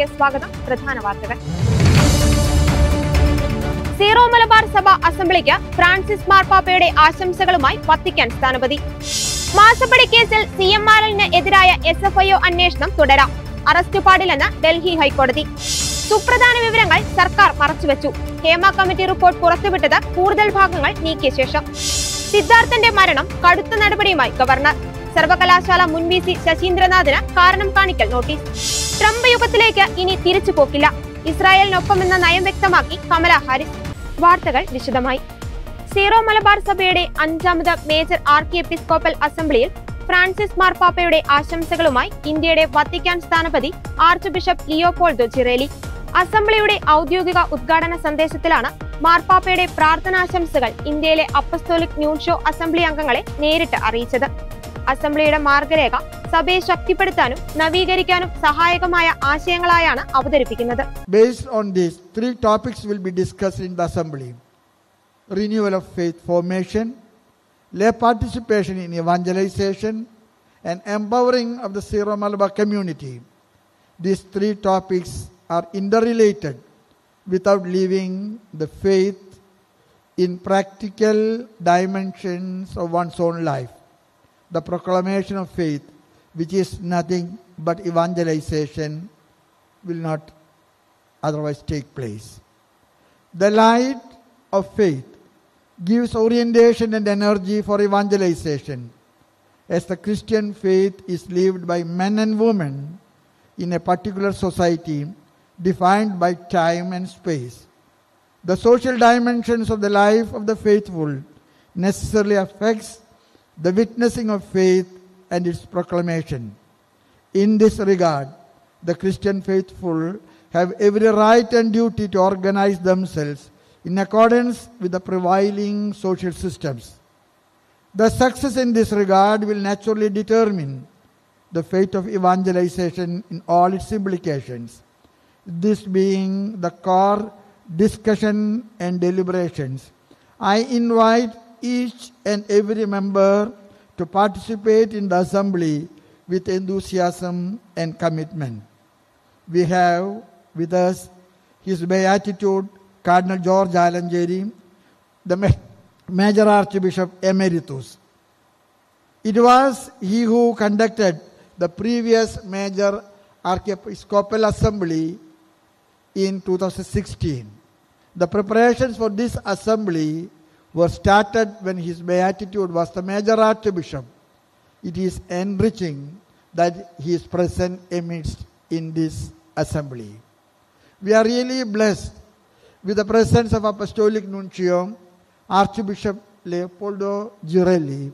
വാർത്തകളിലേക്ക് സ്വാഗതം പ്രധാന വാർത്തകൾ സീറോ മലബാർ സഭ അസംബ്ലിക്ക് ഫ്രാൻസിസ് മാർപ്പാപ്പയുടെ ആശംസകളുമായി വത്തിക്കാൻ സ്ഥാനപതി മാസപ്പടി കേസിൽ സി എം ആർ എല്ലിന് എതിരായ എസ് എഫ് ഐ ഒ അന്വേഷണം തുടരാം അറസ്റ്റ് പാടില്ലെന്ന് ഡൽഹി ഹൈക്കോടതി സുപ്രധാന വിവരങ്ങൾ സർക്കാർ മറച്ചുവെച്ചു ഹേമ കമ്മിറ്റി റിപ്പോർട്ട് പുറത്തുവിട്ടത് കൂടുതൽ ഭാഗങ്ങൾ നീക്കിയ ശേഷം സിദ്ധാർത്ഥന്റെ മരണം കടുത്ത നടപടിയുമായി ഗവർണർ സർവകലാശാല മുൻ വി സി ശശീന്ദ്രനാഥിന് കാരണം കാണിക്കൽ നോട്ടീസ് ട്രംപ് യുഗത്തിലേക്ക് ഇനി തിരിച്ചു പോക്കില്ല ഇസ്രായേലിനൊപ്പമെന്ന നയം വ്യക്തമാക്കി കമല ഹാരിസ് വാർത്തകൾ വിശദമായി സീറോ മലബാർ സഭയുടെ അഞ്ചാമത് മേജർ ആർക്കി എപ്പിസ്കോപ്പൽ അസംബ്ലിയിൽ ഫ്രാൻസിസ് മാർപ്പാപ്പയുടെ ആശംസകളുമായി ഇന്ത്യയുടെ വത്തിക്കാൻ സ്ഥാനപതി ആർച്ച് ബിഷപ്പ് ലിയോപോൾഡോ ജിറേലി അസംബ്ലിയുടെ ഔദ്യോഗിക ഉദ്ഘാടന സന്ദേശത്തിലാണ് മാർപ്പാപ്പയുടെ പ്രാർത്ഥനാശംസകൾ ഇന്ത്യയിലെ അപ്പസ്തോലിക് ന്യൂൺ ഷോ അസംബ്ലി അംഗങ്ങളെ നേരിട്ട് അറിയിച്ചത് അസംബ്ലിയുടെ മാർഗരേഖ സഭയെ ശക്തിപ്പെടുത്താനും നവീകരിക്കാനും സഹായകമായ ആശയങ്ങളായാണ് അവതരിപ്പിക്കുന്നത് Based on this, three topics will be discussed in the Assembly renewal of faith formation, lay participation in evangelization, and empowering of the Syro Malabar community. These three topics are interrelated without leaving the faith in practical dimensions of one's own life. The proclamation of faith, which is nothing but evangelization, will not otherwise take place. The light of faith gives orientation and energy for evangelization. As the Christian faith is lived by men and women in a particular society defined by time and space, the social dimensions of the life of the faithful necessarily affects the witnessing of faith and its proclamation. In this regard, the Christian faithful have every right and duty to organize themselves in accordance with the prevailing social systems. The success in this regard will naturally determine the fate of evangelization in all its implications. This being the core discussion and deliberations, I invite each and every member to participate in the assembly with enthusiasm and commitment. We have with us His Beatitude Cardinal George Alanjeri, the Ma- Major Archbishop Emeritus. It was he who conducted the previous major archiepiscopal assembly in 2016. The preparations for this assembly were started when his beatitude was the major archbishop. It is enriching that he is present amidst in this assembly. We are really blessed with the presence of Apostolic Nuncio, Archbishop Leopoldo Girelli,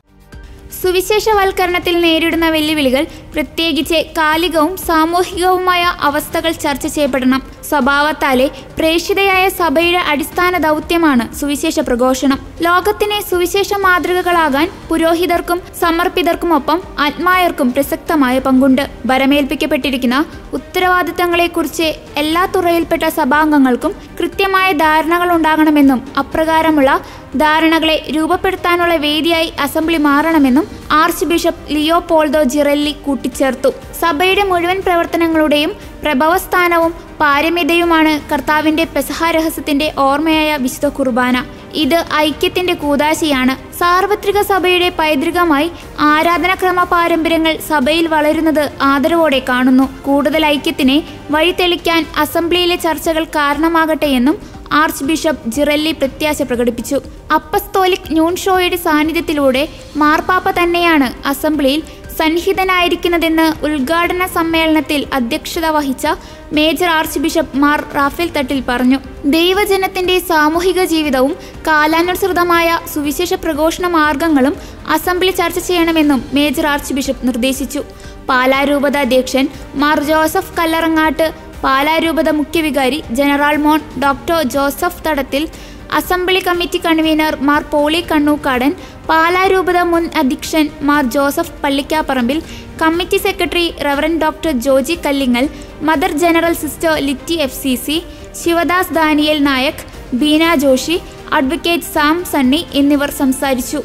സുവിശേഷവൽക്കരണത്തിൽ നേരിടുന്ന വെല്ലുവിളികൾ പ്രത്യേകിച്ച് കാലികവും സാമൂഹികവുമായ അവസ്ഥകൾ ചർച്ച ചെയ്യപ്പെടണം സ്വഭാവത്താലെ പ്രേക്ഷിതയായ സഭയുടെ അടിസ്ഥാന ദൗത്യമാണ് സുവിശേഷ പ്രഘോഷണം ലോകത്തിന് സുവിശേഷ മാതൃകകളാകാൻ പുരോഹിതർക്കും സമർപ്പിതർക്കുമൊപ്പം ആത്മായർക്കും പ്രസക്തമായ പങ്കുണ്ട് വരമേൽപ്പിക്കപ്പെട്ടിരിക്കുന്ന ഉത്തരവാദിത്തങ്ങളെക്കുറിച്ച് എല്ലാ തുറയിൽപ്പെട്ട സഭാംഗങ്ങൾക്കും കൃത്യമായ ധാരണകൾ ഉണ്ടാകണമെന്നും അപ്രകാരമുള്ള ധാരണകളെ രൂപപ്പെടുത്താനുള്ള വേദിയായി അസംബ്ലി മാറണമെന്നും archbishop Leopoldo Girelli കൂട്ടിച്ചേർത്തു സഭയുടെ മുഴുവൻ പ്രവർത്തനങ്ങളുടെയും പ്രഭവസ്ഥാനവും പാരമ്യതയുമാണ് കർത്താവിന്റെ പെസഹ രഹസ്യത്തിന്റെ ഓർമ്മയായ വിശുദ്ധ കുർബാന ഇത് ഐക്യത്തിന്റെ കൂതാശയാണ് സാർവത്രിക സഭയുടെ പൈതൃകമായി ആരാധനാക്രമ പാരമ്പര്യങ്ങൾ സഭയിൽ വളരുന്നത് ആദരവോടെ കാണുന്നു കൂടുതൽ ഐക്യത്തിനെ വഴിതെളിക്കാൻ അസംബ്ലിയിലെ ചർച്ചകൾ കാരണമാകട്ടെ എന്നും ആർച്ച് ബിഷപ്പ് ജിറല്ലി പ്രത്യാശ പ്രകടിപ്പിച്ചു അപ്പസ്തോലിക് ന്യൂൺ ഷോയുടെ സാന്നിധ്യത്തിലൂടെ മാർപ്പാപ്പ തന്നെയാണ് അസംബ്ലിയിൽ സന്നിഹിതനായിരിക്കുന്നതെന്ന് ഉദ്ഘാടന സമ്മേളനത്തിൽ അധ്യക്ഷത വഹിച്ച major archbishop Mar Raphael Thattil പറഞ്ഞു ദൈവജനത്തിന്റെ സാമൂഹിക ജീവിതവും കാലാനുസൃതമായ സുവിശേഷ പ്രഘോഷണ മാർഗങ്ങളും അസംബ്ലി ചർച്ച ചെയ്യണമെന്നും മേജർ ആർച്ച് ബിഷപ്പ് നിർദ്ദേശിച്ചു പാലാരൂപത അധ്യക്ഷൻ മാർ ജോസഫ് കല്ലറങ്ങാട്ട് പാലാരൂപത മുഖ്യവികാരി general Mon doctor Joseph Thadathil assembly committee convener Mar Poly Kannookadan പാലാരൂപത മുൻ അധ്യക്ഷൻ Mar Joseph Pallikaparampil committee secretary reverend doctor Joji Kallingal mother general sister Litty F C C Sivadas Daniel Nayak Beena Joshi advocate Sam Sunny എന്നിവർ സംസാരിച്ചു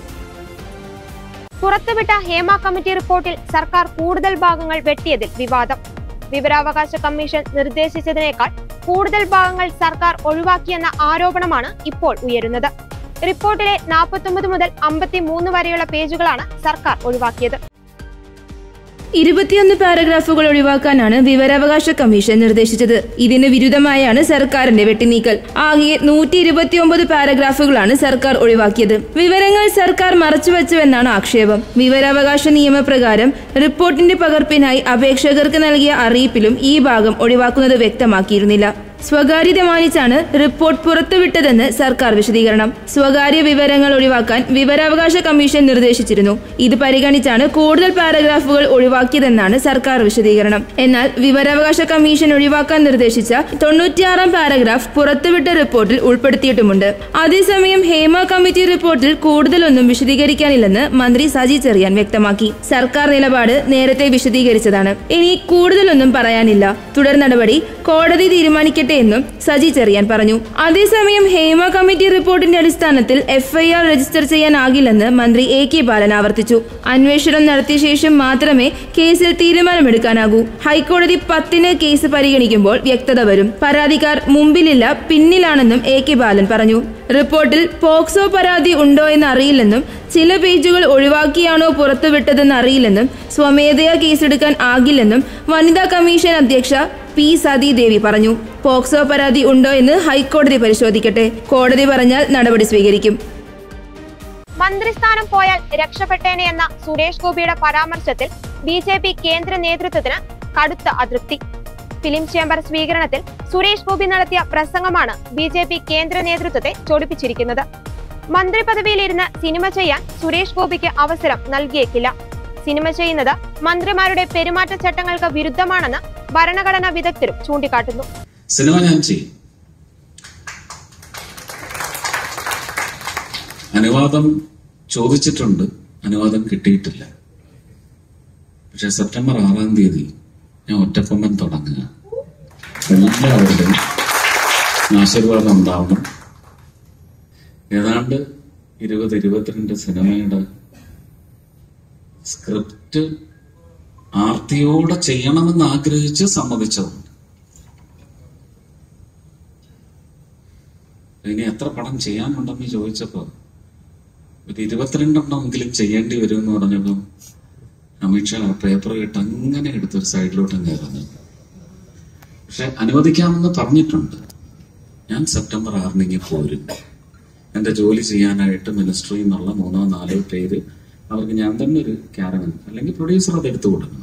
പുറത്തുവിട്ട ഹേമ കമ്മിറ്റി റിപ്പോർട്ടിൽ സർക്കാർ കൂടുതൽ ഭാഗങ്ങൾ വെട്ടിയതിൽ വിവാദം വിവരാവകാശ കമ്മീഷൻ നിർദ്ദേശിച്ചതിനേക്കാൾ കൂടുതൽ ഭാഗങ്ങൾ സർക്കാർ ഒഴിവാക്കിയെന്ന ആരോപണമാണ് ഇപ്പോൾ ഉയരുന്നത് റിപ്പോർട്ടിലെ നാൽപ്പത്തൊമ്പത് മുതൽ അമ്പത്തി മൂന്ന് വരെയുള്ള പേജുകളാണ് സർക്കാർ ഒഴിവാക്കിയത് ഇരുപത്തിയൊന്ന് പാരഗ്രാഫുകൾ ഒഴിവാക്കാനാണ് വിവരാവകാശ കമ്മീഷൻ നിർദ്ദേശിച്ചത് ഇതിന് വിരുദ്ധമായാണ് സർക്കാരിന്റെ വെട്ടിനീക്കൽ ആകെ നൂറ്റി ഇരുപത്തിയൊമ്പത് പാരഗ്രാഫുകളാണ് സർക്കാർ ഒഴിവാക്കിയത് വിവരങ്ങൾ സർക്കാർ മറച്ചുവെച്ചുവെന്നാണ് ആക്ഷേപം വിവരാവകാശ നിയമപ്രകാരം റിപ്പോർട്ടിന്റെ പകർപ്പിനായി അപേക്ഷകർക്ക് നൽകിയ അറിയിപ്പിലും ഈ ഭാഗം ഒഴിവാക്കുന്നത് വ്യക്തമാക്കിയിരുന്നില്ല സ്വകാര്യത മാനിച്ചാണ് റിപ്പോർട്ട് പുറത്തുവിട്ടതെന്ന് സർക്കാർ വിശദീകരണം സ്വകാര്യ വിവരങ്ങൾ ഒഴിവാക്കാൻ വിവരാവകാശ കമ്മീഷൻ നിർദ്ദേശിച്ചിരുന്നു ഇത് പരിഗണിച്ചാണ് കൂടുതൽ പാരഗ്രാഫുകൾ ഒഴിവാക്കിയതെന്നാണ് സർക്കാർ വിശദീകരണം എന്നാൽ വിവരാവകാശ കമ്മീഷൻ ഒഴിവാക്കാൻ നിർദ്ദേശിച്ച തൊണ്ണൂറ്റിയാറാം പാരഗ്രാഫ് പുറത്തുവിട്ട റിപ്പോർട്ടിൽ ഉൾപ്പെടുത്തിയിട്ടുമുണ്ട് അതേസമയം ഹേമ കമ്മിറ്റി റിപ്പോർട്ടിൽ കൂടുതലൊന്നും വിശദീകരിക്കാനില്ലെന്ന് മന്ത്രി സജി ചെറിയാൻ വ്യക്തമാക്കി സർക്കാർ നിലപാട് നേരത്തെ വിശദീകരിച്ചതാണ് ഇനി കൂടുതലൊന്നും പറയാനില്ല തുടർ നടപടി കോടതി തീരുമാനിക്കട്ടെ എന്നും സജി ചെറിയാൻ പറഞ്ഞു അതേസമയം ഹേമ കമ്മിറ്റി റിപ്പോർട്ടിന്റെ അടിസ്ഥാനത്തിൽ എഫ്ഐആർ രജിസ്റ്റർ ചെയ്യാനാകില്ലെന്ന് മന്ത്രി എ കെ ബാലൻ ആവർത്തിച്ചു അന്വേഷണം നടത്തിയ ശേഷം മാത്രമേ കേസിൽ തീരുമാനമെടുക്കാനാകൂ ഹൈക്കോടതി പത്തിന് കേസ് പരിഗണിക്കുമ്പോൾ വ്യക്തത വരും പരാതിക്കാർ മുമ്പിലില്ല പിന്നിലാണെന്നും എ കെ ബാലൻ പറഞ്ഞു റിപ്പോർട്ടിൽ പോക്സോ പരാതി ഉണ്ടോ എന്ന് അറിയില്ലെന്നും ചില പേജുകൾ ഒഴിവാക്കിയാണോ പുറത്തുവിട്ടതെന്ന് അറിയില്ലെന്നും സ്വമേധയാ കേസെടുക്കാൻ ആകില്ലെന്നും വനിതാ കമ്മീഷൻ അധ്യക്ഷ പി സതീദേവി പറഞ്ഞു പോക്സോ പരാതി ഉണ്ടോ എന്ന് ഹൈക്കോടതി പരിശോധിക്കട്ടെ കോടതി പറഞ്ഞാൽ നടപടി സ്വീകരിക്കും മന്ത്രിസ്ഥാനം പോയാൽ രക്ഷപ്പെട്ടേനെ എന്ന സുരേഷ് ഗോപിയുടെ പരാമർശത്തിൽ ബി ജെ പി കേന്ദ്ര നേതൃത്വത്തിന് കടുത്ത അതൃപ്തി ഫിലിം ചേംബർ സ്വീകരണത്തിൽ സുരേഷ് ഗോപി നടത്തിയ പ്രസംഗമാണ് ബി ജെ പി കേന്ദ്ര നേതൃത്വത്തെ ചൊടിപ്പിച്ചിരിക്കുന്നത് മന്ത്രി പദവിയിലിരുന്ന് സിനിമ ചെയ്യാൻ സുരേഷ് ഗോപിക്ക് അവസരം നൽകിയേക്കില്ല സിനിമ ചെയ്യുന്നത് മന്ത്രിമാരുടെ പെരുമാറ്റച്ചട്ടങ്ങൾക്ക് വിരുദ്ധമാണെന്ന് ഭരണഘടനാ വിദഗ്ധരും ചൂണ്ടിക്കാട്ടുന്നു സിനിമ ഞാൻ ചെയ്യും അനുവാദം ചോദിച്ചിട്ടുണ്ട് അനുവാദം കിട്ടിയിട്ടില്ല പക്ഷെ സെപ്റ്റംബർ ആറാം തീയതി ഞാൻ ഒറ്റക്കൊമ്പൻ തുടങ്ങുക എല്ലാവരുടെയും ആശീർവാദം ഉണ്ടാവണം ഏതാണ്ട് ഇരുപത് ഇരുപത്തിരണ്ട് സിനിമയുടെ സ്ക്രിപ്റ്റ് ആർത്തിയോടെ ചെയ്യണമെന്ന് ആഗ്രഹിച്ച് സമ്മതിച്ചതുണ്ട് ഇനി എത്ര പടം ചെയ്യാനുണ്ടെന്ന് ചോദിച്ചപ്പോ ഒരു ഇരുപത്തിരണ്ടെണ്ണമെങ്കിലും ചെയ്യേണ്ടി വരും എന്ന് പറഞ്ഞപ്പോ അമിത്ഷാ ആ പേപ്പർ കേട്ട് അങ്ങനെ എടുത്തൊരു സൈഡിലോട്ടും കയറുന്നു പക്ഷെ അനുവദിക്കാമെന്ന് പറഞ്ഞിട്ടുണ്ട് ഞാൻ സെപ്റ്റംബർ ആറിനെങ്കിൽ പോരും എന്റെ ജോലി ചെയ്യാനായിട്ട് മിനിസ്ട്രിയിൽ നിന്നുള്ള മൂന്നോ നാലോ പേര് അവർക്ക് ഞാൻ തന്നെ ഒരു ക്യാരവൻ അല്ലെങ്കിൽ പ്രൊഡ്യൂസർ അത് എടുത്തു കൊടുക്കണം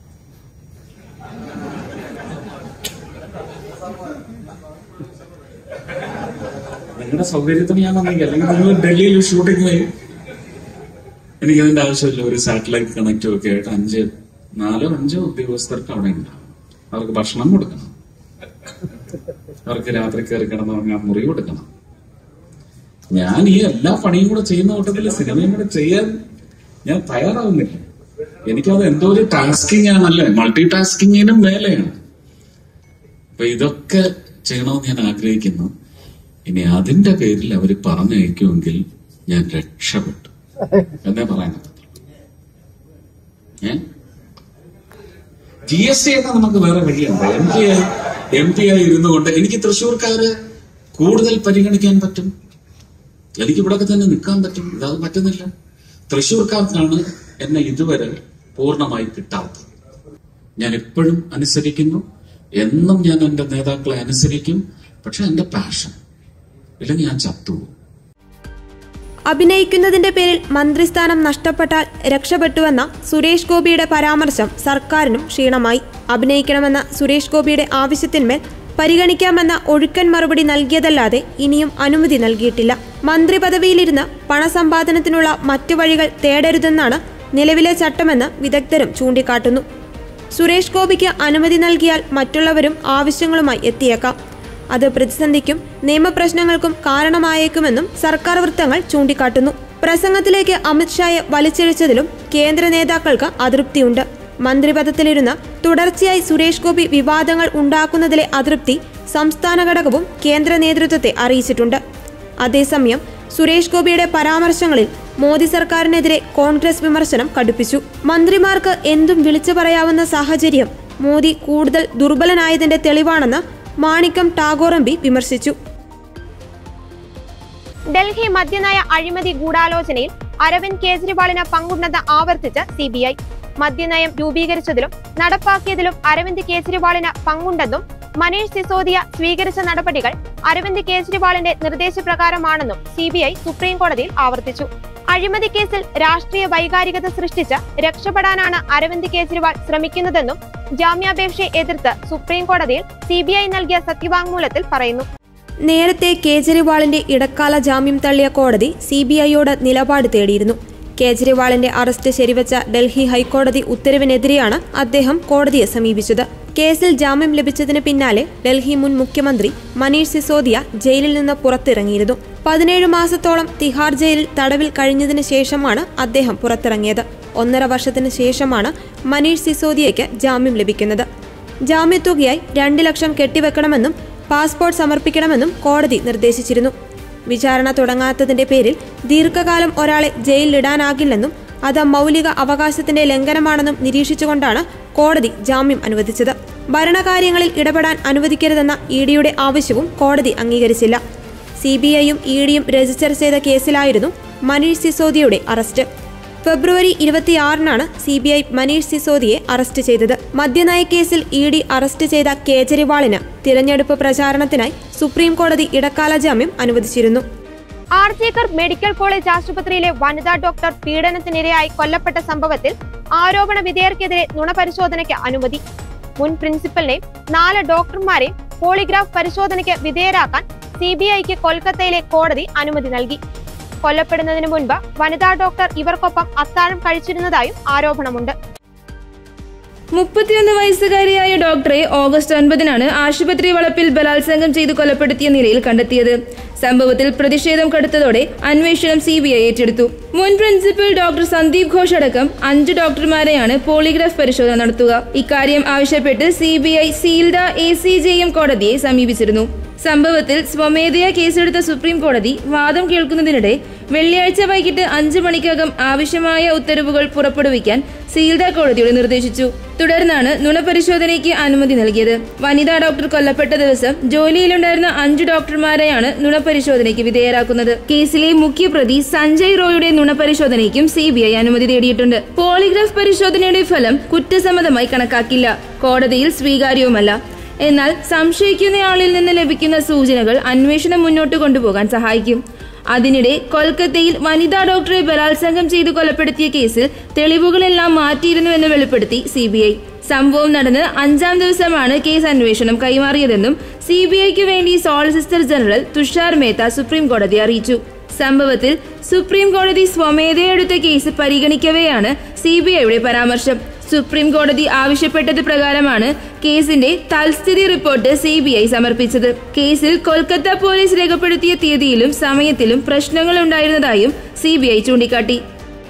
നിങ്ങളുടെ സൗകര്യത്തിന് ഞാൻ വന്നെങ്കിൽ അല്ലെങ്കിൽ നിങ്ങൾ ഡൽഹിയിൽ ഷൂട്ടിംഗ് പോയി എനിക്ക് അതിന്റെ ആവശ്യമില്ല ഒരു സാറ്റലൈറ്റ് കണക്റ്റും ഒക്കെ ആയിട്ട് അഞ്ച് നാലോ അഞ്ചോ ഉദ്യോഗസ്ഥർക്ക് അവിടെ ഉണ്ടാവും അവർക്ക് ഭക്ഷണം കൊടുക്കണം അവർക്ക് രാത്രി കയറി കിടന്നുറങ്ങാൻ മുറി കൊടുക്കണം ഞാൻ ഈ എല്ലാ പണിയും കൂടെ ചെയ്യുന്ന കൂട്ടത്തിൽ സിനിമയും കൂടെ ചെയ്യാൻ ഞാൻ തയ്യാറാവുന്നില്ല എനിക്കത് എന്തോ ഒരു ടാസ്കിങ് ആണല്ലേ മൾട്ടി ടാസ്കിങ്ങിനും മേലെയാണ് അപ്പൊ ഇതൊക്കെ ചെയ്യണമെന്ന് ഞാൻ ആഗ്രഹിക്കുന്നു ഇനി അതിന്റെ പേരിൽ അവർ പറഞ്ഞയക്കുമെങ്കിൽ ഞാൻ രക്ഷപ്പെട്ടു എന്നേ പറയാൻ ഏ ജി എസ് ടി ഒക്കെ നമുക്ക് വേറെ വഴിയുണ്ട് എം പി ആയി എം പി ആയി ഇരുന്നു കൊണ്ട് എനിക്ക് തൃശ്ശൂർക്കാരെ കൂടുതൽ പരിഗണിക്കാൻ പറ്റും എനിക്ക് ഇവിടെ തന്നെ നിൽക്കാൻ പറ്റും ഇതത് പറ്റുന്നില്ല തൃശ്ശൂർക്കാർക്കാണ് എന്നെ ഇതുവരെ പൂർണ്ണമായി കിട്ടാത്തത് ഞാൻ എപ്പോഴും അനുസരിക്കുന്നു എന്നും ഞാൻ എന്റെ നേതാക്കളെ അനുസരിക്കും പക്ഷെ എന്റെ പാഷൻ ഇല്ലെങ്കിൽ ഞാൻ ചത്തുപോകും അഭിനയിക്കുന്നതിന്റെ പേരിൽ മന്ത്രിസ്ഥാനം നഷ്ടപ്പെട്ടാൽ രക്ഷപ്പെട്ടുവെന്ന സുരേഷ് ഗോപിയുടെ പരാമർശം സർക്കാരിനും ക്ഷീണമായി അഭിനയിക്കണമെന്ന സുരേഷ് ഗോപിയുടെ ആവശ്യത്തിന്മേൽ പരിഗണിക്കാമെന്ന ഒഴുക്കൻ മറുപടി നൽകിയതല്ലാതെ ഇനിയും അനുമതി നൽകിയിട്ടില്ല മന്ത്രി പദവിയിലിരുന്ന് പണസമ്പാദനത്തിനുള്ള മറ്റു വഴികൾ തേടരുതെന്നാണ് നിലവിലെ ചട്ടമെന്ന് വിദഗ്ധരും ചൂണ്ടിക്കാട്ടുന്നു സുരേഷ് ഗോപിക്ക് അനുമതി നൽകിയാൽ മറ്റുള്ളവരും ആവശ്യങ്ങളുമായി എത്തിയേക്കാം അത് പ്രതിസന്ധിക്കും നിയമപ്രശ്നങ്ങൾക്കും കാരണമായേക്കുമെന്നും സർക്കാർ വൃത്തങ്ങൾ ചൂണ്ടിക്കാട്ടുന്നു പ്രസംഗത്തിലേക്ക് അമിത്ഷായെ വലിച്ചിഴച്ചതിലും കേന്ദ്ര നേതാക്കൾക്ക് അതൃപ്തിയുണ്ട് മന്ത്രിപദത്തിലിരുന്ന് തുടർച്ചയായി സുരേഷ് ഗോപി വിവാദങ്ങൾ ഉണ്ടാക്കുന്നതിലെ അതൃപ്തി സംസ്ഥാന ഘടകവും കേന്ദ്ര നേതൃത്വത്തെ അറിയിച്ചിട്ടുണ്ട് അതേസമയം സുരേഷ് ഗോപിയുടെ പരാമർശങ്ങളിൽ മോദി സർക്കാരിനെതിരെ കോൺഗ്രസ് വിമർശനം കടുപ്പിച്ചു മന്ത്രിമാർക്ക് എന്തും വിളിച്ചു പറയാവുന്ന സാഹചര്യം മോദി കൂടുതൽ ദുർബലനായതിന്റെ തെളിവാണെന്ന് മാണിക്കം ടാഗോർ എം പി വിമർശിച്ചു ഡൽഹി മദ്യനയ അഴിമതി ഗൂഢാലോചനയിൽ അരവിന്ദ് കേജ്രിവാളിന് പങ്കുണ്ടെന്ന് ആവർത്തിച്ച് സി ബി ഐ മദ്യനയം രൂപീകരിച്ചതിലും നടപ്പാക്കിയതിലും അരവിന്ദ് കേജ്രിവാളിന് പങ്കുണ്ടെന്നും മനീഷ് സിസോദിയ സ്വീകരിച്ച നടപടികൾ അരവിന്ദ് കേജ്രിവാളിന്റെ നിർദ്ദേശപ്രകാരമാണെന്നും സി ബി ഐ സുപ്രീം കോടതിയിൽ ആവർത്തിച്ചു അഴിമതി കേസിൽ രാഷ്ട്രീയ വൈകാരികത സൃഷ്ടിച്ച് രക്ഷപ്പെടാനാണ് അരവിന്ദ് കേജ്രിവാൾ ശ്രമിക്കുന്നതെന്നും ജാമ്യാപേക്ഷയെ എതിർത്ത് സുപ്രീം കോടതിയിൽ സി ബി ഐ നൽകിയ സത്യവാങ്മൂലത്തിൽ പറയുന്നു നേരത്തെ കേജ്രിവാളിന്റെ ഇടക്കാല ജാമ്യം തള്ളിയ കോടതി സി ബി ഐയോട് നിലപാട് തേടിയിരുന്നു കേജ്രിവാളിന്റെ അറസ്റ്റ് ശരിവച്ച ഡൽഹി ഹൈക്കോടതി ഉത്തരവിനെതിരെയാണ് അദ്ദേഹം കോടതിയെ സമീപിച്ചത് കേസിൽ ജാമ്യം ലഭിച്ചതിന് പിന്നാലെ ഡൽഹി മുൻ മുഖ്യമന്ത്രി മനീഷ് സിസോദിയ ജയിലിൽ നിന്ന് പുറത്തിറങ്ങിയിരുന്നു പതിനേഴ് മാസത്തോളം തിഹാർ ജയിലിൽ തടവിൽ കഴിഞ്ഞതിന് ശേഷമാണ് അദ്ദേഹം പുറത്തിറങ്ങിയത് ഒന്നര വർഷത്തിന് ശേഷമാണ് മനീഷ് സിസോദിയയ്ക്ക് ജാമ്യം ലഭിക്കുന്നത് ജാമ്യത്തുകയായി രണ്ട് ലക്ഷം കെട്ടിവെക്കണമെന്നും പാസ്പോർട്ട് സമർപ്പിക്കണമെന്നും കോടതി നിർദ്ദേശിച്ചിരുന്നു വിചാരണ തുടങ്ങാത്തതിന്റെ പേരിൽ ദീർഘകാലം ഒരാളെ ജയിലിലിടാനാകില്ലെന്നും അത് മൗലിക അവകാശത്തിന്റെ ലംഘനമാണെന്നും നിരീക്ഷിച്ചുകൊണ്ടാണ് കോടതി ജാമ്യം അനുവദിച്ചത് ഭരണകാര്യങ്ങളിൽ ഇടപെടാൻ അനുവദിക്കരുതെന്ന ഇ ഡിയുടെ ആവശ്യവും കോടതി അംഗീകരിച്ചില്ല സി ബി ഐയും ഇ ഡിയും രജിസ്റ്റർ ചെയ്ത കേസിലായിരുന്നു മനീഷ് സിസോദിയയുടെ അറസ്റ്റ് ഫെബ്രുവരി ഇരുപത്തിയാറിനാണ് സി ബി ഐ മനീഷ് സിസോദിയെ അറസ്റ്റ് ചെയ്തത് മദ്യനയ കേസിൽ ഇ ഡി അറസ്റ്റ് ചെയ്ത കേജ്രിവാളിന് തിരഞ്ഞെടുപ്പ് പ്രചാരണത്തിനായി സുപ്രീം കോടതി ഇടക്കാല ജാമ്യം അനുവദിച്ചിരുന്നു ആർജിക്കർ മെഡിക്കൽ കോളേജ് ആശുപത്രിയിലെ വനിതാ ഡോക്ടർ പീഡനത്തിനിരയായി കൊല്ലപ്പെട്ട സംഭവത്തിൽ ആരോപണ വിധേയർക്കെതിരെ നുണപരിശോധനയ്ക്ക് അനുമതി മുൻ പ്രിൻസിപ്പലിനെയും നാല് ഡോക്ടർമാരെയും പോളിഗ്രാഫ് പരിശോധനയ്ക്ക് വിധേയരാക്കാൻ സി ബി ഐക്ക് കൊൽക്കത്തയിലെ കോടതി അനുമതി നൽകി കൊല്ലപ്പെടുന്നതിന് മുൻപ് വനിതാ ഡോക്ടർ ഇവർക്കൊപ്പം അത്താഴം കഴിച്ചിരുന്നതായും ആരോപണമുണ്ട് മുപ്പത്തിയൊന്ന് വയസ്സുകാരിയായ ഡോക്ടറെ ഓഗസ്റ്റ് ഒൻപതിനാണ് ആശുപത്രി വളപ്പിൽ ബലാത്സംഗം ചെയ്ത് കൊലപ്പെടുത്തിയ നിലയിൽ കണ്ടെത്തിയത് സംഭവത്തിൽ പ്രതിഷേധം കടുത്തതോടെ അന്വേഷണം സി ബി ഐ ഏറ്റെടുത്തു മുൻ പ്രിൻസിപ്പൽ ഡോക്ടർ സന്ദീപ് ഘോഷ് അടക്കം അഞ്ച് ഡോക്ടർമാരെയാണ് പോളിഗ്രാഫ് പരിശോധന നടത്തുക ഇക്കാര്യം ആവശ്യപ്പെട്ട് C B I sealed A C J M കോടതിയെ സമീപിച്ചിരുന്നു സംഭവത്തിൽ സ്വമേധയാ കേസെടുത്ത സുപ്രീം കോടതി വാദം കേൾക്കുന്നതിനിടെ വെള്ളിയാഴ്ച വൈകിട്ട് അഞ്ചു മണിക്കകം ആവശ്യമായ ഉത്തരവുകൾ പുറപ്പെടുവിക്കാൻ സീൽഡ കോടതിയോട് നിർദ്ദേശിച്ചു തുടർന്നാണ് നുണപരിശോധനയ്ക്ക് അനുമതി നൽകിയത് വനിതാ ഡോക്ടർ കൊല്ലപ്പെട്ട ദിവസം ജോലിയിലുണ്ടായിരുന്ന അഞ്ചു ഡോക്ടർമാരെയാണ് നുണപരിശോധനയ്ക്ക് വിധേയരാക്കുന്നത് കേസിലെ മുഖ്യപ്രതി സഞ്ജയ് റോയുടെ നുണപരിശോധനയ്ക്കും സി ബി ഐ അനുമതി തേടിയിട്ടുണ്ട് പോളിഗ്രാഫ് പരിശോധനയുടെ ഫലം കുറ്റസമ്മതമായി കണക്കാക്കില്ല കോടതിയിൽ സ്വീകാര്യവുമല്ല എന്നാൽ സംശയിക്കുന്നയാളിൽ നിന്ന് ലഭിക്കുന്ന സൂചനകൾ അന്വേഷണം മുന്നോട്ട് കൊണ്ടുപോകാൻ സഹായിക്കും അതിനിടെ കൊൽക്കത്തയിൽ വനിതാ ഡോക്ടറെ ബലാത്സംഗം ചെയ്ത് കൊലപ്പെടുത്തിയ കേസിൽ തെളിവുകളെല്ലാം മാറ്റിയിരുന്നുവെന്ന് വെളിപ്പെടുത്തി സി ബി ഐ സംഭവം നടന്ന് അഞ്ചാം ദിവസമാണ് കേസ് അന്വേഷണം കൈമാറിയതെന്നും സി ബി ഐക്ക് വേണ്ടി solicitor general Tushar Mehta supreme കോടതി അറിയിച്ചു സംഭവത്തിൽ സുപ്രീം കോടതി സ്വമേധയാ എടുത്ത കേസ് പരിഗണിക്കവെയാണ് സി ബി ഐയുടെ പരാമർശം സുപ്രീം കോടതി ആവശ്യപ്പെട്ടത് പ്രകാരമാണ് കേസിന്റെ തൽസ്ഥിതി റിപ്പോർട്ട് സി ബി ഐ സമർപ്പിച്ചത് കേസിൽ കൊൽക്കത്ത പോലീസ് രേഖപ്പെടുത്തിയ തീയതിയിലും സമയത്തിലും പ്രശ്നങ്ങൾ ഉണ്ടായിരുന്നതായും സി ബി ഐ ചൂണ്ടിക്കാട്ടി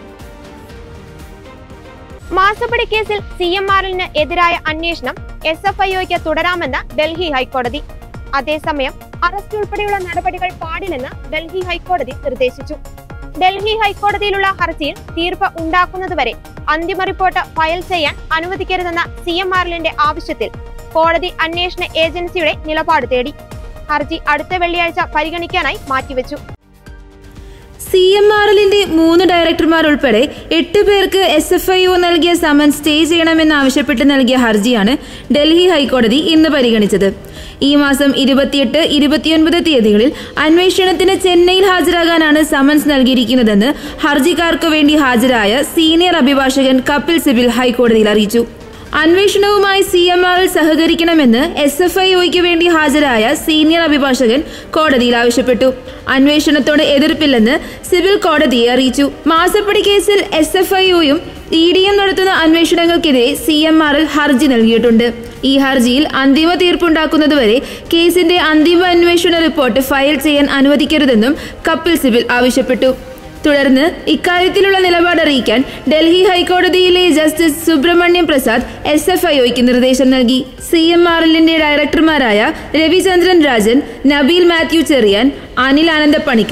മാസപ്പടി കേസിൽ സി എം ആറിന് എതിരായ അന്വേഷണം എസ് എഫ് ഐഒയ്ക്ക് തുടരാമെന്ന് ഡൽഹി ഹൈക്കോടതി അതേസമയം അറസ്റ്റ് ഉൾപ്പെടെയുള്ള നടപടികൾ പാടില്ലെന്ന് ഡൽഹി ഹൈക്കോടതി നിർദ്ദേശിച്ചു ഡൽഹി ഹൈക്കോടതിയിലുള്ള ഹർജിയിൽ തീർപ്പ് ഉണ്ടാക്കുന്നതുവരെ അന്തിമ റിപ്പോർട്ട് ഫയൽ ചെയ്യാൻ അനുവദിക്കരുതെന്ന സി എം ആറിലിന്റെ ആവശ്യത്തിൽ കോടതി അന്വേഷണ ഏജൻസിയുടെ നിലപാട് തേടി ഹർജി അടുത്ത വെള്ളിയാഴ്ച പരിഗണിക്കാനായി മാറ്റിവെച്ചു സി എം ആർ എല്ലിന്റെ മൂന്ന് ഡയറക്ടർമാർ ഉൾപ്പെടെ എട്ട് പേർക്ക് എസ് എഫ് ഐ ഒ നൽകിയ സമൻ സ്റ്റേ ചെയ്യണമെന്നാവശ്യപ്പെട്ട് നൽകിയ ഹർജിയാണ് ഡൽഹി ഹൈക്കോടതി ഇന്ന് പരിഗണിച്ചത് ഈ മാസം ഇരുപത്തിയെട്ട് ഇരുപത്തിയൊൻപത് തീയതികളിൽ അന്വേഷണത്തിന് ചെന്നൈയിൽ ഹാജരാകാനാണ് സമൻസ് നൽകിയിരിക്കുന്നതെന്ന് ഹർജിക്കാർക്ക് വേണ്ടി ഹാജരായ സീനിയർ അഭിഭാഷകൻ കപിൽ സിബിൽ ഹൈക്കോടതിയിൽ അറിയിച്ചു അന്വേഷണവുമായി സി എം ആറിൽ സഹകരിക്കണമെന്ന് എസ് എഫ് ഐ ഒയ്ക്ക് വേണ്ടി ഹാജരായ സീനിയർ അഭിഭാഷകൻ കോടതിയിൽ ആവശ്യപ്പെട്ടു അന്വേഷണത്തോട് എതിർപ്പില്ലെന്ന് സിവിൽ കോടതിയെ അറിയിച്ചു മാസപ്പടി കേസിൽ എസ് എഫ് ഐ ഒയും ഇ ഡിയും നടത്തുന്ന അന്വേഷണങ്ങൾക്കെതിരെ സി എം ആറിൽ ഹർജി നൽകിയിട്ടുണ്ട് ഈ ഹർജിയിൽ അന്തിമ തീർപ്പുണ്ടാക്കുന്നതുവരെ കേസിന്റെ അന്തിമ അന്വേഷണ റിപ്പോർട്ട് ഫയൽ ചെയ്യാൻ അനുവദിക്കരുതെന്നും കപിൽ സിബിൽ ആവശ്യപ്പെട്ടു തുടർന്ന് ഇക്കാര്യത്തിലുള്ള നിലപാട് അറിയിക്കാൻ ഡൽഹി ഹൈക്കോടതിയിലെ justice Subramaniam Prasad S F ഐഒയ്ക്ക് നിർദ്ദേശം നൽകി സി എം ആർ എല്ലിന്റെ ഡയറക്ടർമാരായ Ravichandran Rajan Nabeel Mathew Cherian Anil Ananda Panicker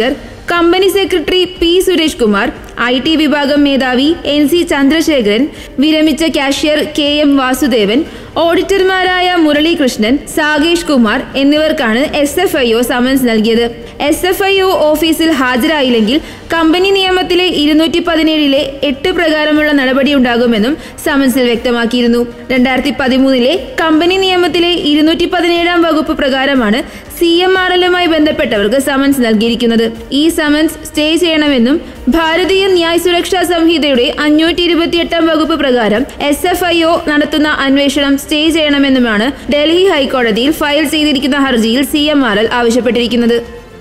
company secretary P Suresh Kumar I T വിഭാഗം മേധാവി എൻ സി ചന്ദ്രശേഖരൻ വിരമിച്ച കാഷ്യർ കെ എം വാസുദേവൻ ഓഡിറ്റർമാരായ മുരളീകൃഷ്ണൻ സാകേഷ് കുമാർ എന്നിവർക്കാണ് S F I O summons നൽകിയത് എസ് എഫ് ഐ ഒ ഓഫീസിൽ ഹാജരായില്ലെങ്കിൽ കമ്പനി നിയമത്തിലെ ഇരുന്നൂറ്റി പതിനേഴിലെ എട്ട് പ്രകാരമുള്ള നടപടിയുണ്ടാകുമെന്നും സമൻസിൽ വ്യക്തമാക്കിയിരുന്നു രണ്ടായിരത്തി പതിമൂന്നിലെ കമ്പനി നിയമത്തിലെ ഇരുന്നൂറ്റി പതിനേഴാം വകുപ്പ് പ്രകാരമാണ് സി എം ആർ എല്ലുമായി ബന്ധപ്പെട്ടവർക്ക് സമൻസ് നൽകിയിരിക്കുന്നത് ഈ സമൻസ് സ്റ്റേ ചെയ്യണമെന്നും ഭാരതീയ ന്യായ് സുരക്ഷാ സംഹിതയുടെ അഞ്ഞൂറ്റി ഇരുപത്തിയെട്ടാം വകുപ്പ് പ്രകാരം എസ് എഫ് ഐ ഒ നടത്തുന്ന അന്വേഷണം സ്റ്റേ ചെയ്യണമെന്നുമാണ് ഡൽഹി ഹൈക്കോടതിയിൽ ഫയൽ ചെയ്തിരിക്കുന്ന ഹർജിയിൽ സി എം ആർ എൽ ആവശ്യപ്പെട്ടിരിക്കുന്നത്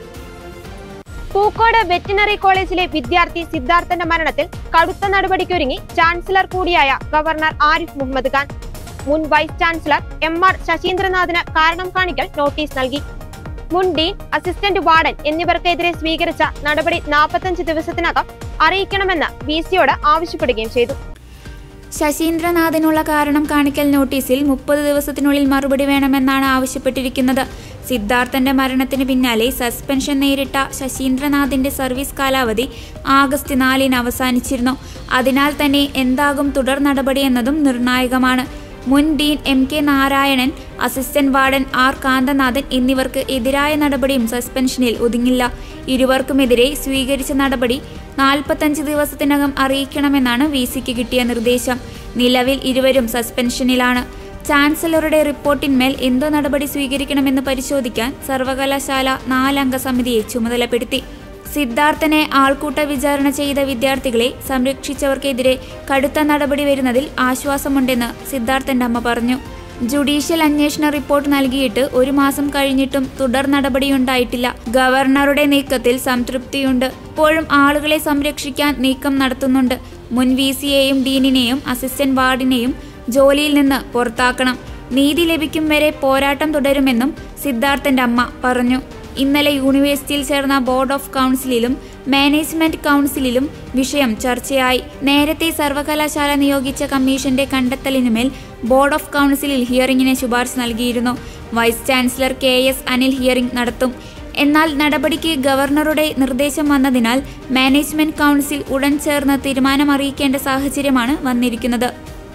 പൂക്കോട് വെറ്റിനറി കോളേജിലെ വിദ്യാർത്ഥി സിദ്ധാർത്ഥന്റെ മരണത്തിൽ കടുത്ത നടപടിക്കൊരുങ്ങി ചാൻസലർ കൂടിയായ ഗവർണർ ആരിഫ് മുഹമ്മദ് ഖാൻ മുൻ വൈസ് ചാൻസലർ എം ആർ ശശീന്ദ്രനാഥിന് കാരണം കാണിക്കൽ നോട്ടീസ് നൽകി മുൻ ഡീൻ അസിസ്റ്റന്റ് വാർഡൻ എന്നിവർക്കെതിരെ സ്വീകരിച്ച നടപടി നാൽപ്പത്തഞ്ച് ദിവസത്തിനകം അറിയിക്കണമെന്ന് വി സിയോട് ആവശ്യപ്പെടുകയും ചെയ്തു ശശീന്ദ്രനാഥിനുള്ള കാരണം കാണിക്കൽ നോട്ടീസിൽ മുപ്പത് ദിവസത്തിനുള്ളിൽ മറുപടി വേണമെന്നാണ് ആവശ്യപ്പെട്ടിരിക്കുന്നത് സിദ്ധാർത്ഥന്റെ മരണത്തിന് പിന്നാലെ സസ്പെൻഷൻ നേരിട്ട ശശീന്ദ്രനാഥിന്റെ സർവീസ് കാലാവധി ആഗസ്റ്റ് നാലിന് അവസാനിച്ചിരുന്നു അതിനാൽ തന്നെ എന്താകും തുടർ നടപടിയെന്നതും നിർണായകമാണ് മുൻ dean M K Narayanan assistant warden R Kanthanathan എന്നിവർക്ക് എതിരായ നടപടിയും സസ്പെൻഷനിൽ ഒതുങ്ങില്ല ഇരുവർക്കുമെതിരെ സ്വീകരിച്ച നടപടി നാൽപ്പത്തഞ്ച് ദിവസത്തിനകം അറിയിക്കണമെന്നാണ് വി സിക്ക് കിട്ടിയ നിർദ്ദേശം നിലവിൽ ഇരുവരും സസ്പെൻഷനിലാണ് ചാൻസലറുടെ റിപ്പോർട്ടിന്മേൽ എന്തോ നടപടി സ്വീകരിക്കണമെന്ന് പരിശോധിക്കാൻ സർവകലാശാല നാലംഗ സമിതിയെ ചുമതലപ്പെടുത്തി സിദ്ധാർത്ഥനെ ആൾക്കൂട്ട വിചാരണ ചെയ്ത വിദ്യാർത്ഥികളെ സംരക്ഷിച്ചവർക്കെതിരെ കടുത്ത നടപടി വരുന്നതിൽ ആശ്വാസമുണ്ടെന്ന് സിദ്ധാർത്ഥന്റെ അമ്മ പറഞ്ഞു ജുഡീഷ്യൽ അന്വേഷണ റിപ്പോർട്ട് നൽകിയിട്ട് ഒരു മാസം കഴിഞ്ഞിട്ടും തുടർ നടപടിയുണ്ടായിട്ടില്ല ഗവർണറുടെ നീക്കത്തിൽ സംതൃപ്തിയുണ്ട് ഇപ്പോഴും ആളുകളെ സംരക്ഷിക്കാൻ നീക്കം നടത്തുന്നുണ്ട് മുൻ വി സിയെയും ഡീനിനെയും അസിസ്റ്റന്റ് വാർഡിനെയും ജോലിയിൽ നിന്ന് പുറത്താക്കണം നീതി ലഭിക്കും വരെ പോരാട്ടം തുടരുമെന്നും സിദ്ധാർത്ഥന്റെ അമ്മ പറഞ്ഞു ഇന്നലെ യൂണിവേഴ്സിറ്റിയിൽ ചേർന്ന ബോർഡ് ഓഫ് കൗൺസിലിലും മാനേജ്മെന്റ് കൗൺസിലിലും വിഷയം ചർച്ചയായി നേരത്തെ സർവകലാശാല നിയോഗിച്ച കമ്മീഷന്റെ കണ്ടെത്തലിനുമേൽ ബോർഡ് ഓഫ് കൗൺസിലിൽ ഹിയറിംഗിന് ശുപാർശ നൽകിയിരുന്നു vice chancellor K S Anil hearing നടത്തും എന്നാൽ നടപടിക്ക് ഗവർണറുടെ നിർദ്ദേശം വന്നതിനാൽ മാനേജ്മെന്റ് കൗൺസിൽ ഉടൻ ചേർന്ന് തീരുമാനം അറിയിക്കേണ്ട സാഹചര്യമാണ് വന്നിരിക്കുന്നത്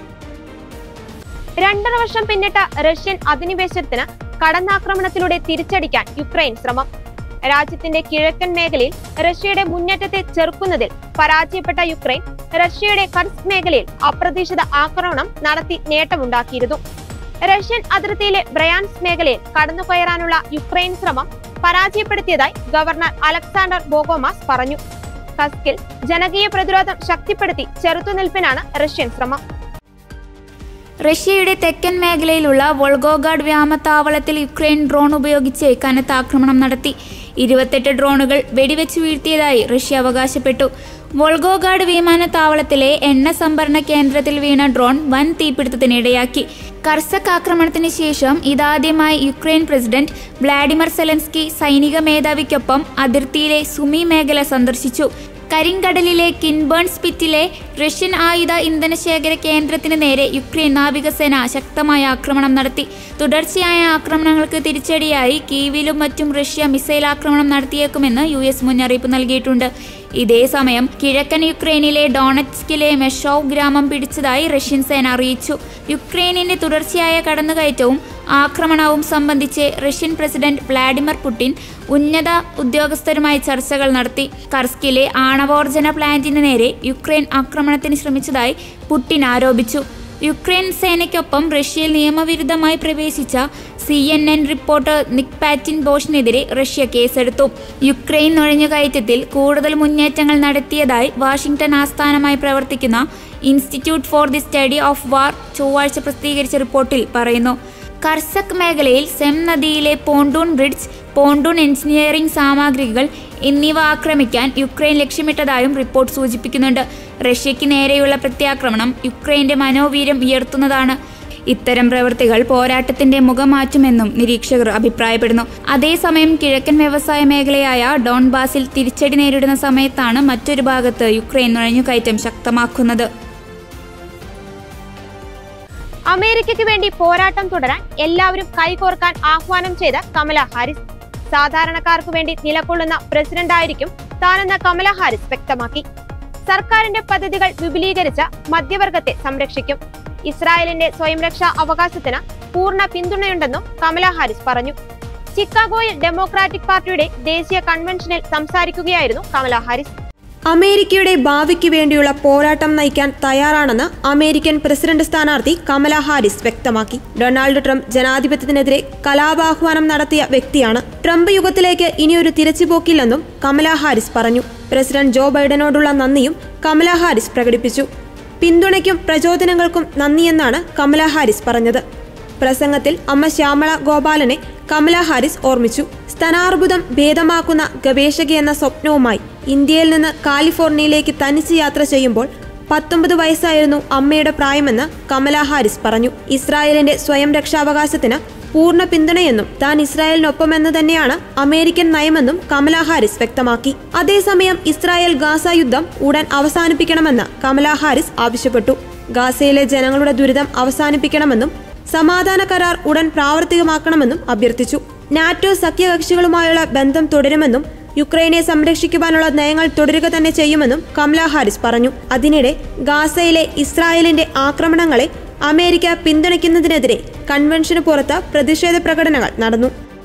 രണ്ടര വർഷം പിന്നിട്ട റഷ്യൻ അധിനിവേശത്തിന് കടന്നാക്രമണത്തിലൂടെ തിരിച്ചടിക്കാൻ യുക്രൈൻ ശ്രമം രാജ്യത്തിന്റെ കിഴക്കൻ മേഖലയിൽ റഷ്യയുടെ മുന്നേറ്റത്തെ ചെറുക്കുന്നതിൽ പരാജയപ്പെട്ട യുക്രൈൻ റഷ്യയുടെ കർസ്ക് മേഖലയിൽ അപ്രതീക്ഷിത ആക്രമണം നടത്തി നേട്ടമുണ്ടാക്കിയിരുന്നു റഷ്യൻ അതിർത്തിയിലെ ബ്രയാൻസ് മേഖലയിൽ കടന്നുകയറാനുള്ള യുക്രൈൻ ശ്രമം പരാജയപ്പെടുത്തിയതായി ഗവർണർ അലക്സാണ്ടർ ബോഗോമാസ് പറഞ്ഞു കസ്കിൽ ജനകീയ പ്രതിരോധം ശക്തിപ്പെടുത്തി ചെറുത്തുനിൽപ്പിനാണ് റഷ്യൻ ശ്രമം റഷ്യയുടെ തെക്കൻ മേഖലയിലുള്ള വോൾഗോഗാഡ് വ്യോമത്താവളത്തിൽ യുക്രൈൻ ഡ്രോൺ ഉപയോഗിച്ച് കനത്ത ആക്രമണം നടത്തി ഇരുപത്തെട്ട് ഡ്രോണുകൾ വെടിവെച്ച് വീഴ്ത്തിയതായി റഷ്യ അവകാശപ്പെട്ടു വോൾഗോഗാഡ് വിമാനത്താവളത്തിലെ എണ്ണ സംഭരണ കേന്ദ്രത്തിൽ വീണ ഡ്രോൺ വൻ തീപിടുത്തത്തിനിടയാക്കി കർസക് ആക്രമണത്തിന് ശേഷം ഇതാദ്യമായി യുക്രൈൻ പ്രസിഡന്റ് വ്ളാഡിമിർ സെലൻസ്കി സൈനിക മേധാവിക്കൊപ്പം അതിർത്തിയിലെ സുമി മേഖല സന്ദർശിച്ചു കരിങ്കടലിലെ കിൻബേൺ സ്പിറ്റിലെ റഷ്യൻ ആയുധ ഇന്ധന ശേഖര കേന്ദ്രത്തിന് നേരെ യുക്രൈൻ നാവികസേന ശക്തമായ ആക്രമണം നടത്തി തുടർച്ചയായ ആക്രമണങ്ങൾക്ക് തിരിച്ചടിയായി കീവിലും മറ്റും റഷ്യ മിസൈൽ ആക്രമണം നടത്തിയേക്കുമെന്ന് യു എസ് മുന്നറിയിപ്പ് നൽകിയിട്ടുണ്ട് ഇതേസമയം കിഴക്കൻ യുക്രൈനിലെ ഡോണറ്റ്സ്കിലെ മെഷോവ് ഗ്രാമം പിടിച്ചതായി റഷ്യൻ സേന അറിയിച്ചു യുക്രൈനിന്റെ തുടർച്ചയായ കടന്നുകയറ്റവും ആക്രമണവും സംബന്ധിച്ച് റഷ്യൻ പ്രസിഡന്റ് വ്ളാഡിമിർ പുടിൻ ഉന്നത ഉദ്യോഗസ്ഥരുമായി ചർച്ചകൾ നടത്തി കർസ്കിലെ ആണവോർജന പ്ലാന്റിന് നേരെ യുക്രൈൻ ആക്രമണത്തിന് ശ്രമിച്ചതായി പുടിൻ ആരോപിച്ചു യുക്രൈൻ സേനയ്ക്കൊപ്പം റഷ്യയിൽ നിയമവിരുദ്ധമായി പ്രവേശിച്ച C N N reporter Nick Paton ബോഷിനെതിരെ റഷ്യ കേസെടുത്തു യുക്രൈൻ നുഴഞ്ഞുകയറ്റത്തിൽ കൂടുതൽ മുന്നേറ്റങ്ങൾ നടത്തിയതായി വാഷിംഗ്ടൺ ആസ്ഥാനമായി പ്രവർത്തിക്കുന്ന institute for the study of war ചൊവ്വാഴ്ച പ്രസിദ്ധീകരിച്ച റിപ്പോർട്ടിൽ പറയുന്നു കർസക് മേഖലയിൽ സെം നദിയിലെ പോണ്ടൂൺ ബ്രിഡ്ജ് പോണ്ടൂൺ എഞ്ചിനീയറിംഗ് സാമഗ്രികൾ എന്നിവ ആക്രമിക്കാൻ യുക്രൈൻ ലക്ഷ്യമിട്ടതായും റിപ്പോർട്ട് സൂചിപ്പിക്കുന്നുണ്ട് റഷ്യയ്ക്ക് നേരെയുള്ള പ്രത്യാക്രമണം യുക്രൈന്റെ മനോവീര്യം ഉയർത്തുന്നതാണ് ഇത്തരം പ്രവൃത്തികൾ പോരാട്ടത്തിന്റെ മുഖം മാറ്റുമെന്നും നിരീക്ഷകർ അഭിപ്രായപ്പെടുന്നു അതേസമയം കിഴക്കൻ വ്യവസായ മേഖലയായ ഡോൺബാസിൽ തിരിച്ചടി നേരിടുന്ന സമയത്താണ് മറ്റൊരു ഭാഗത്ത് യുക്രൈൻ നുഴഞ്ഞുകയറ്റം ശക്തമാക്കുന്നത് അമേരിക്കയ്ക്ക് വേണ്ടി പോരാട്ടം തുടരാൻ എല്ലാവരും കൈകോർക്കാൻ ആഹ്വാനം ചെയ്ത കമല ഹാരിസ് സാധാരണക്കാർക്ക് വേണ്ടി നിലകൊള്ളുന്ന പ്രസിഡന്റായിരിക്കും താനെന്ന് കമല ഹാരിസ് വ്യക്തമാക്കി സർക്കാരിന്റെ പദ്ധതികൾ വിപുലീകരിച്ച മധ്യവർഗത്തെ സംരക്ഷിക്കും ഇസ്രായേലിന്റെ സ്വയംരക്ഷാ അവകാശത്തിന് പൂർണ്ണ പിന്തുണയുണ്ടെന്നും കമല ഹാരിസ് പറഞ്ഞു ചിക്കാഗോയിൽ ഡെമോക്രാറ്റിക് പാർട്ടിയുടെ ദേശീയ കൺവെൻഷനിൽ സംസാരിക്കുകയായിരുന്നു കമല ഹാരിസ് അമേരിക്കയുടെ ഭാവിക്ക് വേണ്ടിയുള്ള പോരാട്ടം നയിക്കാൻ തയ്യാറാണെന്ന് അമേരിക്കൻ പ്രസിഡന്റ് സ്ഥാനാർത്ഥി കമല ഹാരിസ് വ്യക്തമാക്കി ഡൊണാൾഡ് ട്രംപ് ജനാധിപത്യത്തിനെതിരെ കലാപാഹ്വാനം നടത്തിയ വ്യക്തിയാണ് ട്രംപ് യുഗത്തിലേക്ക് ഇനിയൊരു തിരച്ചുപോക്കില്ലെന്നും കമല ഹാരിസ് പറഞ്ഞു പ്രസിഡന്റ് ജോ ബൈഡനോടുള്ള നന്ദിയും കമല ഹാരിസ് പ്രകടിപ്പിച്ചു പിന്തുണയ്ക്കും പ്രചോദനങ്ങൾക്കും നന്ദിയെന്നാണ് കമല ഹാരിസ് പറഞ്ഞത് പ്രസംഗത്തിൽ അമ്മ ശ്യാമള ഗോപാലനെ കമല ഹാരിസ് ഓർമ്മിച്ചു സ്തനാർബുദം ഭേദമാക്കുന്ന ഗവേഷക എന്ന സ്വപ്നവുമായി ഇന്ത്യയിൽ നിന്ന് കാലിഫോർണിയയിലേക്ക് തനിച്ച് യാത്ര ചെയ്യുമ്പോൾ പത്തൊമ്പത് വയസ്സായിരുന്നു അമ്മയുടെ പ്രായമെന്ന് കമല ഹാരിസ് പറഞ്ഞു ഇസ്രായേലിന്റെ സ്വയം രക്ഷാവകാശത്തിന് പൂർണ്ണ പിന്തുണയെന്നും താൻ ഇസ്രായേലിനൊപ്പമെന്ന് തന്നെയാണ് അമേരിക്കൻ നയമെന്നും കമല ഹാരിസ് വ്യക്തമാക്കി അതേസമയം ഇസ്രായേൽ ഗാസ യുദ്ധം ഉടൻ അവസാനിപ്പിക്കണമെന്ന് കമല ഹാരിസ് ആവശ്യപ്പെട്ടു ഗാസയിലെ ജനങ്ങളുടെ ദുരിതം അവസാനിപ്പിക്കണമെന്നും സമാധാന കരാർ ഉടൻ പ്രാവർത്തികമാക്കണമെന്നും അഭ്യർത്ഥിച്ചു നാറ്റോ സഖ്യകക്ഷികളുമായുള്ള ബന്ധം തുടരുമെന്നും യുക്രൈനെ സംരക്ഷിക്കുവാനുള്ള നയങ്ങൾ തുടരുക തന്നെ ചെയ്യുമെന്നും കമല ഹാരിസ് പറഞ്ഞു അതിനിടെ ഗാസയിലെ ഇസ്രായേലിന്റെ ആക്രമണങ്ങളെ അമേരിക്ക പിന്തുണയ്ക്കുന്നതിനെതിരെ കൺവെൻഷന് പുറത്ത് പ്രതിഷേധ പ്രകടനങ്ങൾ നടന്നു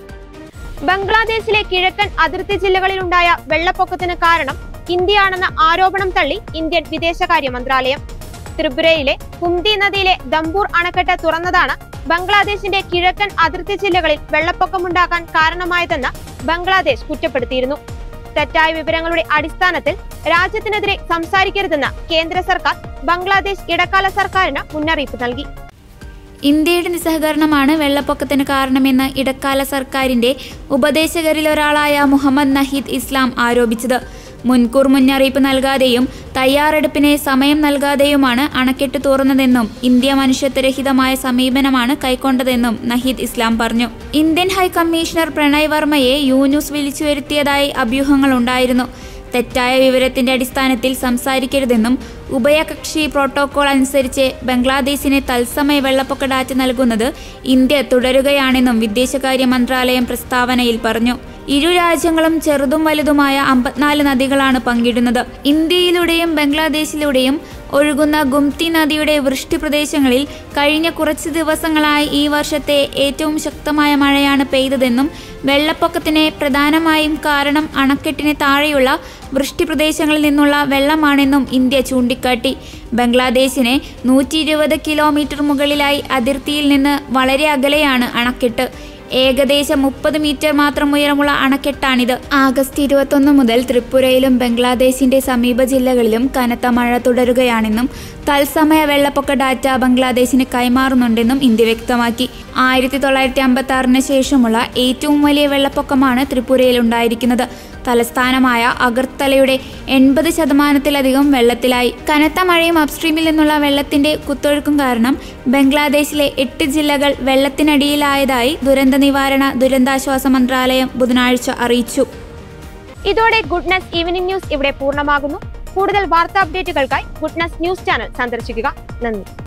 ബംഗ്ലാദേശിലെ കിഴക്കൻ അതിർത്തി ജില്ലകളിലുണ്ടായ വെള്ളപ്പൊക്കത്തിന് കാരണം ഇന്ത്യയാണെന്ന ആരോപണം തള്ളി ഇന്ത്യൻ വിദേശകാര്യ മന്ത്രാലയം ത്രിപുരയിലെ കുംതി നദിയിലെ ദംബൂർ അണക്കെട്ട് തുറന്നതാണ് ബംഗ്ലാദേശിന്റെ കിഴക്കൻ അതിർത്തി ജില്ലകളിൽ വെള്ളപ്പൊക്കമുണ്ടാകാൻ കാരണമായതെന്ന് ബംഗ്ലാദേശ് കുറ്റപ്പെടുത്തിയിരുന്നു തെറ്റായ വിവരങ്ങളുടെ അടിസ്ഥാനത്തിൽ രാജ്യത്തിനെതിരെ സംസാരിക്കരുതെന്ന് കേന്ദ്ര സർക്കാർ ബംഗ്ലാദേശ് ഇടക്കാല സർക്കാരിന് മുന്നറിയിപ്പ് നൽകി ഇന്ത്യയുടെ നിസ്സഹകരണമാണ് വെള്ളപ്പൊക്കത്തിന് കാരണമെന്ന് ഇടക്കാല സർക്കാരിന്റെ ഉപദേശകരിൽ ഒരാളായ മുഹമ്മദ് നഹീദ് ഇസ്ലാം ആരോപിച്ചത് മുൻകൂർ മുന്നറിയിപ്പ് നൽകാതെയും തയ്യാറെടുപ്പിന് സമയം നൽകാതെയുമാണ് അണക്കെട്ട് തുറന്നതെന്നും ഇന്ത്യ മനുഷ്യത്വരഹിതമായ സമീപനമാണ് കൈക്കൊണ്ടതെന്നും നഹീദ് ഇസ്ലാം പറഞ്ഞു ഇന്ത്യൻ ഹൈക്കമ്മീഷണർ പ്രണയ് വർമ്മയെ യൂനുസ് വിളിച്ചു വരുത്തിയതായി അഭ്യൂഹങ്ങളുണ്ടായിരുന്നു തെറ്റായ വിവരത്തിന്റെ അടിസ്ഥാനത്തിൽ സംസാരിക്കരുതെന്നും ഉഭയകക്ഷി പ്രോട്ടോകോൾ അനുസരിച്ച് ബംഗ്ലാദേശിന് തത്സമയ വെള്ളപ്പൊക്ക ഡാറ്റ നൽകുന്നത് ഇന്ത്യ തുടരുകയാണെന്നും വിദേശകാര്യ മന്ത്രാലയം പ്രസ്താവനയിൽ പറഞ്ഞു ഇരു രാജ്യങ്ങളും ചെറുതും വലുതുമായ അമ്പത്തിനാല് നദികളാണ് പങ്കിടുന്നത് ഇന്ത്യയിലൂടെയും ബംഗ്ലാദേശിലൂടെയും ഒഴുകുന്ന ഗുംതി നദിയുടെ വൃഷ്ടി പ്രദേശങ്ങളിൽ കഴിഞ്ഞ കുറച്ച് ദിവസങ്ങളായി ഈ വർഷത്തെ ഏറ്റവും ശക്തമായ മഴയാണ് പെയ്തതെന്നും വെള്ളപ്പൊക്കത്തിന് പ്രധാനമായും കാരണം അണക്കെട്ടിന് താഴെയുള്ള വൃഷ്ടി പ്രദേശങ്ങളിൽ നിന്നുള്ള വെള്ളമാണെന്നും ഇന്ത്യ ചൂണ്ടിക്കാട്ടി ബംഗ്ലാദേശിന് നൂറ്റി ഇരുപത് കിലോമീറ്റർ മുകളിലായി അതിർത്തിയിൽ നിന്ന് വളരെ അകലെയാണ് അണക്കെട്ട് ഏകദേശം മുപ്പത് മീറ്റർ മാത്രം ഉയരമുള്ള അണക്കെട്ടാണിത് ആഗസ്റ്റ് ഇരുപത്തൊന്ന് മുതൽ ത്രിപുരയിലും ബംഗ്ലാദേശിന്റെ സമീപ ജില്ലകളിലും കനത്ത മഴ തുടരുകയാണെന്നും തത്സമയ വെള്ളപ്പൊക്ക ഡാറ്റ ബംഗ്ലാദേശിന് കൈമാറുന്നുണ്ടെന്നും ഇന്ത്യ വ്യക്തമാക്കി ആയിരത്തി തൊള്ളായിരത്തി അമ്പത്തി ആറിന് ശേഷമുള്ള ഏറ്റവും വലിയ വെള്ളപ്പൊക്കമാണ് ത്രിപുരയിൽ ഉണ്ടായിരിക്കുന്നത് തലസ്ഥാനമായ അഗർത്തലയുടെ എൺപത് ശതമാനത്തിലധികം വെള്ളത്തിലായി കനത്ത മഴയും അപ്സ്ട്രീമിൽ നിന്നുള്ള വെള്ളത്തിന്റെ കുത്തൊഴുക്കും കാരണം ബംഗ്ലാദേശിലെ എട്ട് ജില്ലകൾ വെള്ളത്തിനടിയിലായതായി ദുരന്ത നിവാരണ ദുരന്താശ്വാസ മന്ത്രാലയം ബുധനാഴ്ച അറിയിച്ചു ഇതോടെ ഗുഡ്നസ് ഈവനിംഗ് ന്യൂസ് ഇവിടെ പൂർണ്ണമാകുന്നു കൂടുതൽ വാർത്താ അപ്ഡേറ്റുകൾക്കായി ഗുഡ്നസ് ന്യൂസ് ചാനൽ സന്ദർശിക്കുക നന്ദി